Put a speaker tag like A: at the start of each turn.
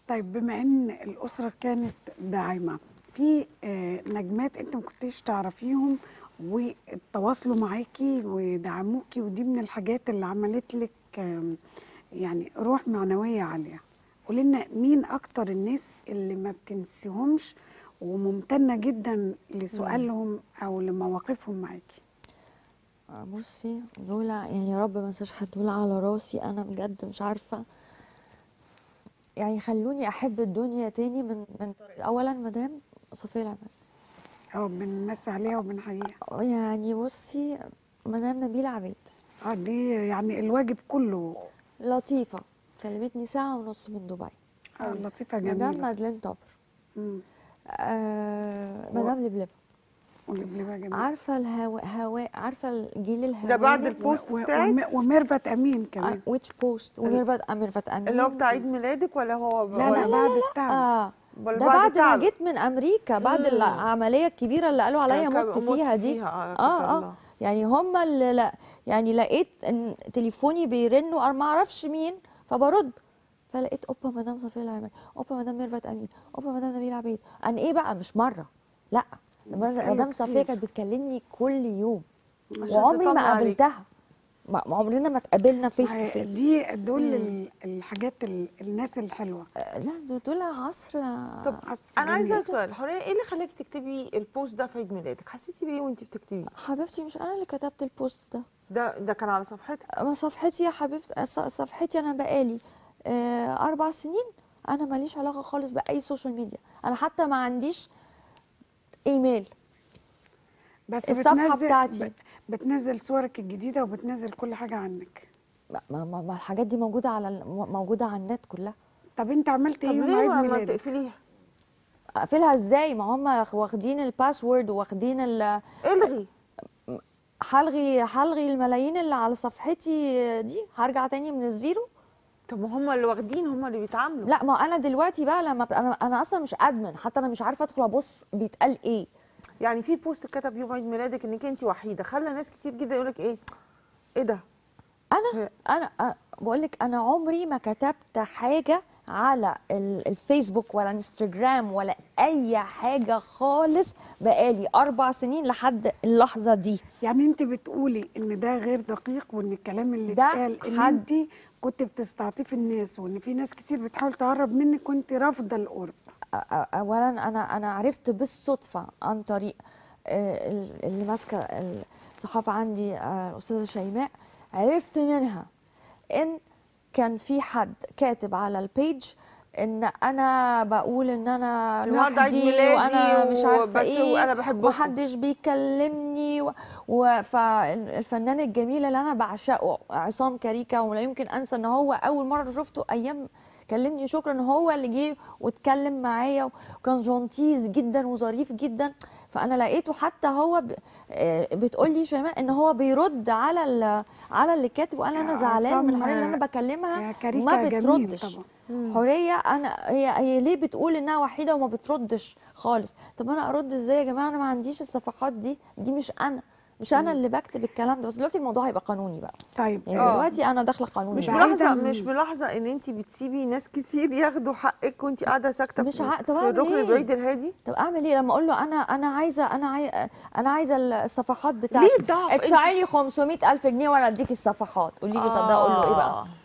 A: طيب بما ان الاسره كانت داعمه في آه، نجمات انت ما كنتيش تعرفيهم وتواصلوا معاكي ودعموكي ودي من الحاجات اللي عملت لك آم، يعني روح معنويه عاليه قولي لنا مين اكتر الناس اللي ما بتنسيهمش وممتنه جدا لسؤالهم او لمواقفهم معاكي
B: بصي دول يعني يا رب ما انساش حد دول على راسي انا بجد مش عارفه يعني خلوني احب الدنيا تاني من من اولا مدام صفيه العماد
A: اه بنمسي عليها وبنحييها
B: يعني بصي مدام نبيله عبيد
A: اه دي يعني الواجب كله
B: لطيفه كلمتني ساعه ونص من دبي
A: آه لطيفه
B: مدام
A: جميله
B: مادلين طبر
A: مم.
B: آه مدام لبلبه
A: ولبلبة جميله
B: عارفه الهواء هواء عارفه الجيل الهواء
C: ده بعد البوست
A: و- و-
C: بتاعك
A: وم- وميرفت امين كمان
B: ويتش بوست وميرفت ميرفت امين
C: اللي هو بتاع عيد ميلادك ولا هو
A: لا لا بعد التعب
B: اه
C: ولا
B: ده بعد ما
C: تعب؟
B: جيت من امريكا بعد
C: مم.
B: العمليه الكبيره اللي قالوا عليا
C: كان
B: مت
C: مت
B: فيها دي
C: فيها، آه،
B: اه
C: قدر
B: اه
C: الله.
B: يعني هم اللي لا يعني لقيت ان تليفوني بيرن وانا ما اعرفش مين فبرد فلقيت اوبا مدام صفيه العماد اوبا مدام ميرفت امين اوبا مدام نبيل عبيد عن ايه بقى مش مره لا
A: بيسألوا
B: مدام صفيه
A: كتير.
B: كانت بتكلمني كل يوم
C: عشان
B: وعمري
C: تطمن
B: ما
C: عليك.
B: قابلتها ما ما عمرنا ما اتقابلنا فيس تو
A: ما هي
B: فيس
A: دي دول ال- الحاجات ال- الناس الحلوه
B: لا دول- دول عصر
C: طب
A: عصر
C: انا عايزه
A: جميل.
C: اسالك سؤال حوريه ايه اللي خلاكي تكتبي البوست ده في عيد ميلادك حسيتي بايه وانت بتكتبيه
B: حبيبتي مش انا اللي كتبت البوست ده
C: ده ده كان على صفحتك
B: ما صفحتي يا حبيبتي ص- صفحتي انا بقالي آه، اربع سنين انا ماليش علاقه خالص باي سوشيال ميديا انا حتى ما عنديش ايميل
A: بس
B: الصفحة
A: بتنزل
B: بتاعتي.
A: ب- بتنزل صورك الجديده وبتنزل كل حاجه عنك
B: ما, ما, ما ما الحاجات دي موجوده على ال- موجوده على النت كلها
A: طب انت عملت
C: طب
A: ايه يوم
C: ليه
A: عيد
C: ما, ما
A: ميلادك
C: تقفليها
B: اقفلها ازاي ما هم واخدين الباسورد واخدين ال-
C: الغي
B: هلغي هلغي الملايين اللي على صفحتي دي هرجع تاني من الزيرو
C: طب ما هم اللي واخدين هم اللي بيتعاملوا
B: لا ما انا دلوقتي بقى لما ب- انا انا اصلا مش ادمن حتى انا مش عارفه ادخل ابص بيتقال ايه
C: يعني في بوست كتب يوم عيد ميلادك انك انت وحيده خلى ناس كتير جدا يقول لك ايه ايه ده
B: انا انا بقول لك انا عمري ما كتبت حاجه على ال- الفيسبوك ولا انستجرام ولا اي حاجه خالص بقالي اربع سنين لحد اللحظه دي
A: يعني انت بتقولي ان ده غير دقيق وان الكلام اللي
B: ده
A: اتقال ان
B: حد-
A: انت كنت بتستعطفي الناس وان في ناس كتير بتحاول تقرب منك وانت رافضه القرب
B: أ- أ- اولا انا انا عرفت بالصدفه عن طريق آه، ال- اللي ماسكه الصحافه عندي آه، الاستاذه شيماء عرفت منها ان كان في حد كاتب على البيج ان انا بقول ان انا
C: النهارده عيد
B: لوحدي
C: ميلادي
B: وانا مش عارفه
C: وبس
B: ايه
C: وأنا بحبكم.
B: ومحدش بيكلمني و... و... فالفنان الجميل اللي انا بعشقه عصام كاريكا ولا يمكن انسى ان هو اول مره شفته ايام كلمني شكرا هو اللي جه واتكلم معايا وكان جونتيز جدا وظريف جدا فانا لقيته حتى هو ب... آه، بتقول لي شيماء ان هو بيرد على ال... على اللي كاتب وقال انا
A: يا
B: زعلان من
A: عصام،
B: الحريه اللي انا
A: يا
B: بكلمها
A: كاريكا
B: وما
A: جميل
B: بتردش
A: طبعا.
B: حوريه انا هي هي ليه بتقول انها وحيده وما بتردش خالص طب انا ارد ازاي يا جماعه انا ما عنديش الصفحات دي دي مش انا مش انا اللي بكتب الكلام ده بس دلوقتي الموضوع هيبقى قانوني بقى
A: طيب
B: يعني
C: آه.
B: دلوقتي انا داخله قانوني
C: مش
B: بقى.
A: بعيداً
C: ملاحظه
A: من-
C: مش ملاحظه ان انت بتسيبي ناس كتير ياخدوا حقك وانت قاعده ساكته
B: مش
C: في-
B: ع- طب
C: في
B: أعمل
C: الركن
B: إيه؟
C: البعيد الهادي
B: طب اعمل ايه لما اقول له انا انا عايزه انا عايزه انا عايزه الصفحات بتاعتي
C: الضعف؟
B: ادفعي لي 500 الف جنيه وانا اديك الصفحات قولي لي طب ده اقول له ايه بقى